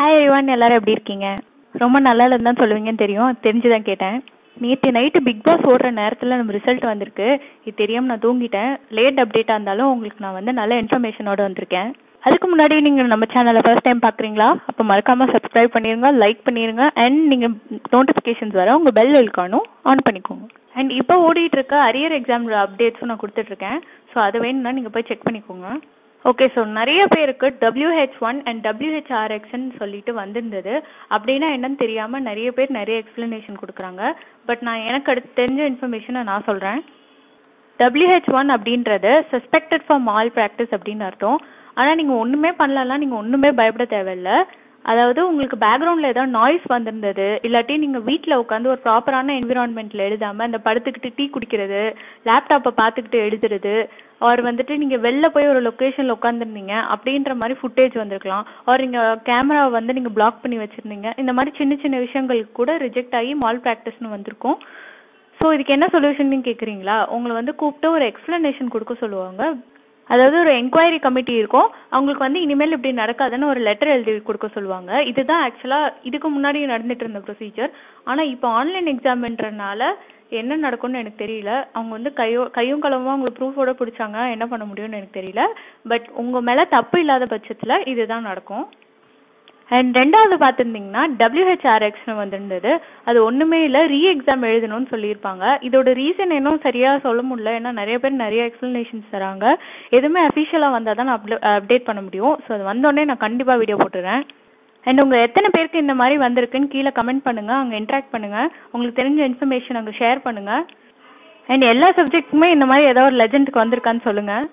Hi everyone எல்லாரும் எப்படி இருக்கீங்க ரொம்ப நல்லா இல்லைன்னு தான் சொல்லுவீங்கன்னு தெரியும் தெரிஞ்சு தான் கேட்டேன் நேற்று நைட்டு பிக் பாஸ் ஓடுற நேரத்தில் நம்ம ரிசல்ட் வந்திருக்கு இது தெரியாமல் நான் தூங்கிட்டேன் லேட் அப்டேட்டாக இருந்தாலும் உங்களுக்கு நான் வந்து நல்ல இன்ஃபர்மேஷனோட வந்திருக்கேன் அதுக்கு முன்னாடி நீங்கள் நம்ம சேனலை ஃபர்ஸ்ட் டைம் பார்க்குறீங்களா அப்போ மறக்காமல் சப்ஸ்கிரைப் பண்ணிடுங்க லைக் பண்ணிடுங்க அண்ட் நீங்கள் நோட்டிஃபிகேஷன்ஸ் வர உங்கள் பெல் ஐக்கானும் ஆன் பண்ணிக்கோங்க அண்ட் இப்போ ஓடிட்டு இருக்க அரியர் எக்ஸாம் அப்டேட்ஸும் நான் கொடுத்துட்ருக்கேன் ஸோ அது வேணும்னா நீங்கள் போய் செக் பண்ணிக்கோங்க ஓகே ஸோ நிறைய பேருக்கு டபிள்யூஹெச் ஒன் அண்ட் டபிள்யூஹெச்ஆர்எக்ஸ்ன்னு சொல்லிட்டு வந்திருந்தது அப்படின்னா என்னன்னு தெரியாமல் நிறைய பேர் நிறைய எக்ஸ்ப்ளனேஷன் கொடுக்குறாங்க பட் நான் எனக்கு அடுத்து தெரிஞ்ச இன்ஃபர்மேஷனை நான் சொல்கிறேன் டபிள்யூஹெச் ஒன் அப்படின்றது சஸ்பெக்டட் ஃபார் மால் ப்ராக்டிஸ் அப்படின்னு அர்த்தம் ஆனால் நீங்கள் ஒன்றுமே பண்ணலன்னா நீங்கள் ஒன்றுமே பயப்பட தேவையில்ல அதாவது உங்களுக்கு பேக்ரவுண்டில் ஏதாவது நாய்ஸ் வந்திருந்தது இல்லாட்டி நீங்கள் வீட்டில் உட்காந்து ஒரு ப்ராப்பரான என்விரான்மெண்ட்டில் எழுதாமல் இந்த படுத்துக்கிட்டு டீ குடிக்கிறது லேப்டாப்பை பார்த்துக்கிட்டு எழுதுறது ஆர் வந்துட்டு நீங்கள் வெளில போய் ஒரு லொக்கேஷனில் உட்காந்துருந்தீங்க அப்படின்ற மாதிரி ஃபுட்டேஜ் வந்திருக்கலாம் ஆர் நீங்கள் கேமராவை வந்து நீங்கள் பிளாக் பண்ணி வச்சுருந்தீங்க இந்த மாதிரி சின்ன சின்ன விஷயங்களுக்கு கூட ரிஜெக்ட் ஆகி மால் ப்ராக்டிஸ்னு வந்திருக்கும் ஸோ இதுக்கு என்ன சொல்யூஷன் கேட்குறீங்களா உங்களை வந்து கூப்பிட்டு ஒரு எக்ஸ்ப்ளனேஷன் கொடுக்க சொல்லுவாங்க அதாவது ஒரு என்கொயரி கமிட்டி இருக்கும் அவங்களுக்கு வந்து இனிமேல் இப்படி நடக்காதுன்னு ஒரு லெட்டர் எழுதி கொடுக்க சொல்லுவாங்க இதுதான் ஆக்சுவலாக இதுக்கு முன்னாடி நடந்துட்டு இருந்த ப்ரொசீஜர் ஆனால் இப்போ ஆன்லைன் எக்ஸாம்ன்றனால என்ன நடக்கும்னு எனக்கு தெரியல அவங்க வந்து கையோ கையும் களவுமா அவங்களை ப்ரூஃபோட பிடிச்சாங்க என்ன பண்ண முடியும்னு எனக்கு தெரியல பட் உங்கள் மேலே தப்பு இல்லாத பட்சத்தில் இதுதான் நடக்கும் அண்ட் ரெண்டாவது பார்த்துருந்தீங்கன்னா டபிள்யூஹெச்ஆர்எக்ஸ்னு வந்திருந்தது அது ஒன்றுமே இல்லை ரீ எக்ஸாம் எழுதணும்னு சொல்லியிருப்பாங்க இதோட ரீசன் இன்னும் சரியாக சொல்ல முடியல ஏன்னா நிறைய பேர் நிறைய எக்ஸ்ப்ளனேஷன்ஸ் தராங்க எதுவுமே அஃபிஷியலாக வந்தால் தான் நான் அப்ளே அப்டேட் பண்ண முடியும் ஸோ அது வந்தோடனே நான் கண்டிப்பாக வீடியோ போட்டுறேன் அண்ட் உங்கள் எத்தனை பேருக்கு இந்த மாதிரி வந்திருக்குன்னு கீழே கமெண்ட் பண்ணுங்கள் அங்கே இன்ட்ராக்ட் பண்ணுங்கள் உங்களுக்கு தெரிஞ்ச இன்ஃபர்மேஷன் அங்கே ஷேர் பண்ணுங்கள் அண்ட் எல்லா சப்ஜெக்ட்டுக்குமே இந்த மாதிரி ஏதோ ஒரு லெஜெண்டுக்கு வந்திருக்கான்னு சொல்லுங்கள்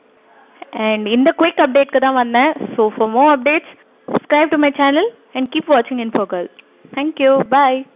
அண்ட் இந்த குயிக் அப்டேட்க்கு தான் வந்தேன் so for more updates subscribe to my channel and keep watching InfoGirl. Thank you. Bye.